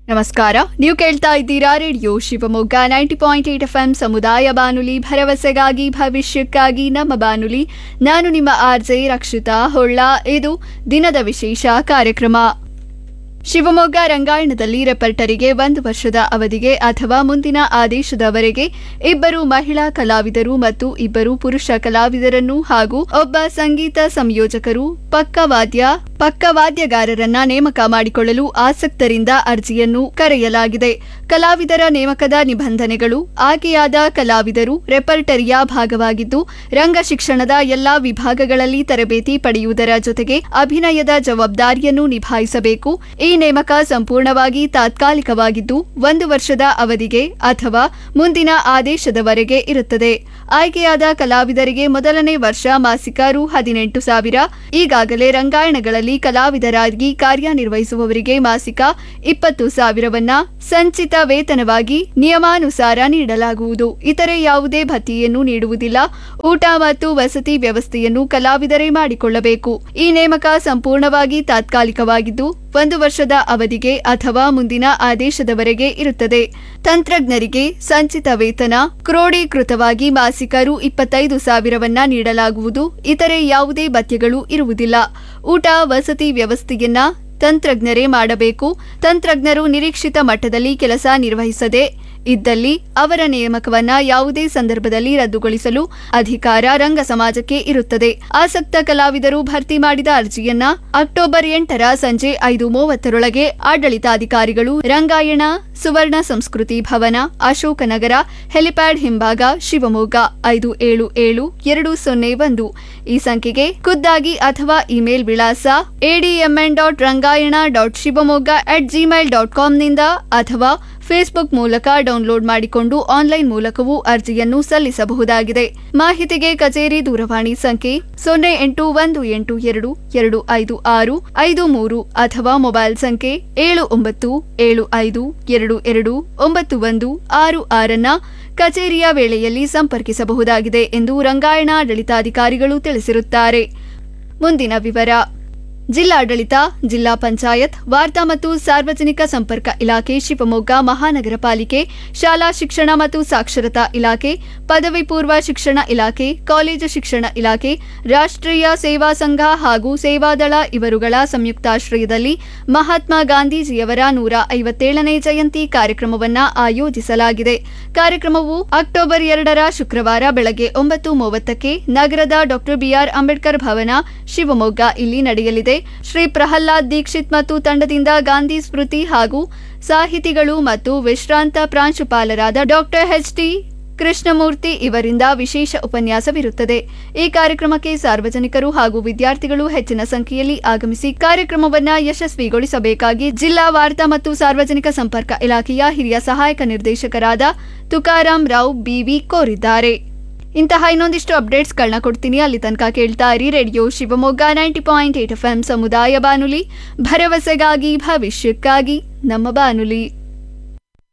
ನಮಸ್ಕಾರ ನೀವು ಕೇಳ್ತಾ ಇದ್ದೀರಾ radio Shivamogga ninety point eight F M ಸಮುದಾಯ ಬಾನುಲಿ ಭರವಸೆಗಾಗಿ ಭವಿಷ್ಯಕ್ಕಾಗಿ ನಮ್ಮ ಬಾನುಲಿ ನಾನು ನಿಮ್ಮ ಆರ್ಜೆ ರಕ್ಷಿತಾ ಹೊಳ್ಳ ಇದು ದಿನದ ವಿಶೇಷ ಕಾರ್ಯಕ್ರಮ ಶಿವಮೊಗ್ಗ ರಂಗಾಯಣದಲ್ಲಿ ರೆಪರ್ಟರಿಗೆ ಒಂದು ವರ್ಷದ ಅವಧಿಗೆ ಅಥವಾ ಮುಂದಿನ ಆದೇಶದವರೆಗೆ ಇಬ್ಬರು ಮಹಿಳಾ ಕಲಾವಿದರು ಮತ್ತು ಇಬ್ಬರು ಪುರುಷ ಕಲಾವಿದರನ್ನು ಹಾಗೂ ಒಬ್ಬ ಸಂಗೀತ ಸಂಯೋಜಕರು ಪಕ್ಕವಾದ್ಯ ಪಕ್ಕವಾದ್ಯಗಾರರನ್ನ ನೇಮಕ ಮಾಡಿಕೊಳ್ಳಲು ಆಸಕ್ತರಿಂದ ಅರ್ಜಿಯನ್ನು ಕರೆಯಲಾಗಿದೆ ಕಲಾವಿದರ ನೇಮಕದ ನಿಬಂಧನೆಗಳು ಆಯ್ಕೆಯಾದ ಕಲಾವಿದರು ರೆಪರ್ಟರಿಯ ಭಾಗವಾಗಿದ್ದು ರಂಗ ಶಿಕ್ಷಣದ ಎಲ್ಲಾ ವಿಭಾಗಗಳಲ್ಲಿ ತರಬೇತಿ ಪಡೆಯುವುದರ ಜೊತೆಗೆ ಅಭಿನಯದ ಜವಾಬ್ದಾರಿಯನ್ನು ನಿಭಾಯಿಸಬೇಕು ಈ ನೇಮಕ ಸಂಪೂರ್ಣವಾಗಿ ತಾತ್ಕಾಲಿಕವಾಗಿದ್ದು ಒಂದು ವರ್ಷದ ಅವಧಿಗೆ ಅಥವಾ ಮುಂದಿನ ಆದೇಶದವರೆಗೆ ಇರುತ್ತದೆ ಆಯ್ಕೆಯಾದ ಕಲಾವಿದರಿಗೆ ಮೊದಲನೇ ವರ್ಷ ಮಾಸಿಕ ರು ಹದಿನೆಂಟು ಸಾವಿರ ಈಗಾಗಲೇ ರಂಗಾಯಣಗಳಲ್ಲಿ ಕಲಾವಿದರಾಗಿ ಕಾರ್ಯನಿರ್ವಹಿಸುವವರಿಗೆ ಮಾಸಿಕ ಇಪ್ಪತ್ತು ಸಾವಿರವನ್ನ ಸಂಚಿತ ವೇತನವಾಗಿ ನಿಯಮಾನುಸಾರ ನೀಡಲಾಗುವುದು ಇತರೆ ಯಾವುದೇ ಭತ್ಯೆಯನ್ನು ನೀಡುವುದಿಲ್ಲ ಊಟ ಮತ್ತು ವಸತಿ ವ್ಯವಸ್ಥೆಯನ್ನು ಕಲಾವಿದರೇ ಮಾಡಿಕೊಳ್ಳಬೇಕು ಈ ನೇಮಕ ಸಂಪೂರ್ಣವಾಗಿ ತಾತ್ಕಾಲಿಕವಾಗಿದ್ದು ಒಂದು ವರ್ಷದ ಅವಧಿಗೆ ಅಥವಾ ಮುಂದಿನ ಆದೇಶದವರೆಗೆ ಇರುತ್ತದೆ ತಂತ್ರಜ್ಞರಿಗೆ ಸಂಚಿತ ವೇತನ ಕ್ರೋಢೀಕೃತವಾಗಿ ಮಾಸಿಕ ರು ಇಪ್ಪತ್ತೈದು ಸಾವಿರವನ್ನ ನೀಡಲಾಗುವುದು ಇತರೆ ಯಾವುದೇ ಭತ್ಯೆಗಳು ಇರುವುದಿಲ್ಲ ಊಟ ವಸತಿ ವ್ಯವಸ್ಥೆಯನ್ನ ತಂತ್ರಜ್ಞರೇ ಮಾಡಬೇಕು ತಂತ್ರಜ್ಞರು ನಿರೀಕ್ಷಿತ ಮಟ್ಟದಲ್ಲಿ ಕೆಲಸ ನಿರ್ವಹಿಸದೆ ಇದ್ದಲ್ಲಿ ಅವರ ನೇಮಕವನ್ನ ಯಾವುದೇ ಸಂದರ್ಭದಲ್ಲಿ ರದ್ದುಗೊಳಿಸಲು ಅಧಿಕಾರ ರಂಗ ಸಮಾಜಕ್ಕೆ ಇರುತ್ತದೆ ಆಸಕ್ತ ಕಲಾವಿದರು ಭರ್ತಿ ಮಾಡಿದ ಅರ್ಜಿಯನ್ನ ಅಕ್ಟೋಬರ್ ಎಂಟರ ಸಂಜೆ ಐದು ಮೂವತ್ತರೊಳಗೆ ಆಡಳಿತಾಧಿಕಾರಿಗಳು ರಂಗಾಯಣ ಸುವರ್ಣ ಸಂಸ್ಕೃತಿ ಭವನ ಅಶೋಕನಗರ ಹೆಲಿಪ್ಯಾಡ್ ಹಿಂಭಾಗ ಶಿವಮೊಗ್ಗ ಐದು ಏಳು ಏಳು ಎರಡು ಸೊನ್ನೆ ಒಂದು ಈ ಸಂಖ್ಯೆಗೆ ಖುದ್ದಾಗಿ ಅಥವಾ ಇಮೇಲ್ ವಿಳಾಸ A D M N dot Rangayana dot Shivamogga at Gmail dot ಕಾಮ್ನಿಂದ ಅಥವಾ ಫೇಸ್ಬುಕ್ ಮೂಲಕ ಡೌನ್ಲೋಡ್ ಮಾಡಿಕೊಂಡು ಆನ್ಲೈನ್ ಮೂಲಕವೂ ಅರ್ಜಿಯನ್ನು ಸಲ್ಲಿಸಬಹುದಾಗಿದೆ ಮಾಹಿತಿಗೆ ಕಚೇರಿ ದೂರವಾಣಿ ಸಂಖ್ಯೆ ಸೊನ್ನೆ ಎಂಟು ಒಂದು ಎಂಟು ಎರಡು ಎರಡು ಐದು ಆರು ಐದು ಮೂರು ಅಥವಾ ಮೊಬೈಲ್ ಸಂಖ್ಯೆ ಏಳು ಒಂಬತ್ತು ಏಳು ಐದು ಎರಡು ಎರಡು ಒಂಬತ್ತು ಒಂದು ಆರು ಆರನ್ನ ಕಚೇರಿಯ ವೇಳೆಯಲ್ಲಿ ಸಂಪರ್ಕಿಸಬಹುದಾಗಿದೆ ಎಂದು ರಂಗಾಯಣ ಆಡಳಿತಾಧಿಕಾರಿಗಳು ತಿಳಿಸಿರುತ್ತಾರೆ ಮುಂದಿನ ವಿವರ ಜಿಲ್ಲಾಡಳಿತ ಜಿಲ್ಲಾ ಪಂಚಾಯತ್ ವಾರ್ತಾ ಮತ್ತು ಸಾರ್ವಜನಿಕ ಸಂಪರ್ಕ ಇಲಾಖೆ ಶಿವಮೊಗ್ಗ ಮಹಾನಗರ ಪಾಲಿಕೆ ಶಾಲಾ ಶಿಕ್ಷಣ ಮತ್ತು ಸಾಕ್ಷರತಾ ಇಲಾಖೆ ಪದವಿ ಪೂರ್ವ ಶಿಕ್ಷಣ ಇಲಾಖೆ ಕಾಲೇಜು ಶಿಕ್ಷಣ ಇಲಾಖೆ ರಾಷ್ಟ್ರೀಯ ಸೇವಾ ಸಂಘ ಹಾಗೂ ಸೇವಾದಳ ಇವರುಗಳ ಸಂಯುಕ್ತಾಶ್ರಯದಲ್ಲಿ ಮಹಾತ್ಮ ಗಾಂಧೀಜಿಯವರ ನೂರ ಐವತ್ತೇಳನೇ ಜಯಂತಿ ಕಾರ್ಯಕ್ರಮವನ್ನು ಆಯೋಜಿಸಲಾಗಿದೆ ಕಾರ್ಯಕ್ರಮವು ಅಕ್ಟೋಬರ್ ಎರಡರ ಶುಕ್ರವಾರ ಬೆಳಗ್ಗೆ ಒಂಬತ್ತು ಮೂವತ್ತಕ್ಕೆ ನಗರದ ಡಾಕ್ಟರ್ ಬಿಆರ್ ಅಂಬೇಡ್ಕರ್ ಭವನ ಶಿವಮೊಗ್ಗ ಇಲ್ಲಿ ನಡೆಯಲಿದೆ ಶ್ರೀ ಪ್ರಹ್ಲಾದ್ ದೀಕ್ಷಿತ್ ಮತ್ತು ತಂಡದಿಂದ ಗಾಂಧಿ ಸ್ಮೃತಿ ಹಾಗೂ ಸಾಹಿತಿಗಳು ಮತ್ತು ವಿಶ್ರಾಂತ ಪ್ರಾಂಶುಪಾಲರಾದ ಡಾಕ್ಟರ್ ಎಚ್ ಟಿ ಕೃಷ್ಣಮೂರ್ತಿ ಇವರಿಂದ ವಿಶೇಷ ಉಪನ್ಯಾಸವಿರುತ್ತದೆ ಈ ಕಾರ್ಯಕ್ರಮಕ್ಕೆ ಸಾರ್ವಜನಿಕರು ಹಾಗೂ ವಿದ್ಯಾರ್ಥಿಗಳು ಹೆಚ್ಚಿನ ಸಂಖ್ಯೆಯಲ್ಲಿ ಆಗಮಿಸಿ ಕಾರ್ಯಕ್ರಮವನ್ನು ಯಶಸ್ವಿಗೊಳಿಸಬೇಕಾಗಿ ಜಿಲ್ಲಾ ವಾರ್ತಾ ಮತ್ತು ಸಾರ್ವಜನಿಕ ಸಂಪರ್ಕ ಇಲಾಖೆಯ ಹಿರಿಯ ಸಹಾಯಕ ನಿರ್ದೇಶಕರಾದ ತುಕಾರಾಂ ರಾವ್ ಬಿವಿ ಕೋರಿದ್ದಾರೆ ಇಂತಹ ಇನ್ನೊಂದಿಷ್ಟು ಅಪ್ಡೇಟ್ಸ್ಗಳನ್ನ ಕೊಡ್ತೀನಿ ಅಲ್ಲಿ ತನಕ ಕೇಳ್ತಾ ಇರಿ radio Shivamogga ninety point eight F M ಸಮುದಾಯ ಬಾನುಲಿ ಭರವಸೆಗಾಗಿ ಭವಿಷ್ಯಕ್ಕಾಗಿ ನಮ್ಮ ಬಾನುಲಿ